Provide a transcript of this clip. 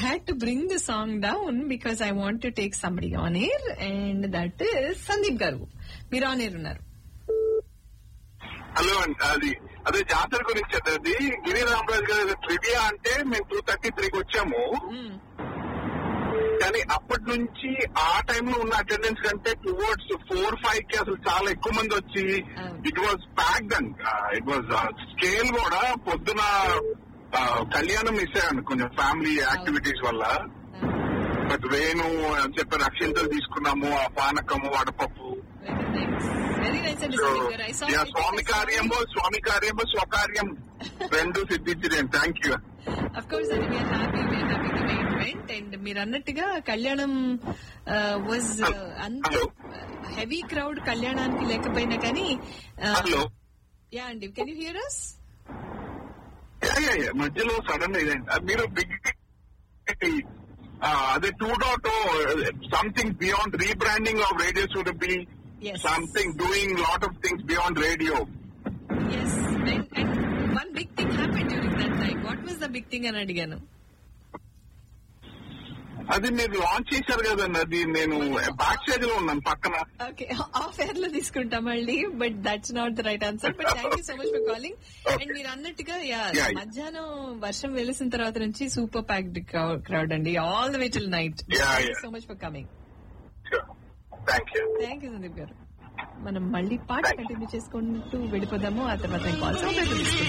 Had to bring the song down because I want to take somebody on air and that is Sandeep garu మీరు on air ఉన్నారు hello అండి అది అదే జాతర గురించి అది గిరి రామరాజు గారి ట్రివియా అంటే మేము టూ థర్టీ త్రీకి వచ్చాము మ్మ్. కానీ అప్పటి నుంచి ఆ టైంలో ఉన్న అటెండెన్స్ కంటే టువర్డ్స్ ఫోర్ ఫైవ్ కి అసలు చాలా ఎక్కువ మంది వచ్చి అవును. It was packed and it was scale కూడా పొద్దున ఆ, కళ్యాణం మిస్ అయ్యాను కొంచెం ఫ్యామిలీ యాక్టివిటీస్ వల్ల బట్ వేణు అని చెప్పి రక్షింతలు తీసుకున్నాము ఆ పానకము వడపప్పు వెరీ నైస్ అండి so Sandeep garu I yeah, స్వామి కార్యము స్వామి కార్యము స్వకార్యం రెండు సిద్ధించినాను థ్యాంక్ యూ అఫ్ కోర్స్ అండి we're happy we're happy to make went and మీరు అన్నట్టుగా కళ్యాణం వాజ్ అంత హలో. హెవీ క్రౌడ్ కళ్యాణానికి లేకపోయినా కానీ హలో యా అండి can you hear us yeah, yeah, yeah. మధ్యలో సడన్ ఇదండి అది మీరు బిగ్ అదే two dot something beyond rebranding of radio should be Yes. Something doing lot of things beyond radio yes and and one big thing happen during that time what was the big thing అని అడిగాను అది మీరు launch చేశారు కదండి అది నేను back side లో ఉన్నాను పక్కన ఓకే ఆఫ్ ఎయిర్ లో తీసుకుంటాం మళ్ళీ but that's not the right answer but thank you so much for calling and మీరు అన్నట్టుగా యా Yeah, yeah. మధ్యాహ్నం వర్షం వెలిసిన తర్వాత నుంచి సూపర్ ప్యాక్డ్ క్రౌడ్ అండి all the way till night Yeah, thank you yeah. So much for coming thank you thank you Sandeep garu మనం మళ్ళీ పాట Thank you. కంటిన్యూ చేసుకుంటూ వెళ్ళిపోదాము ఆ తర్వాత కాల్స్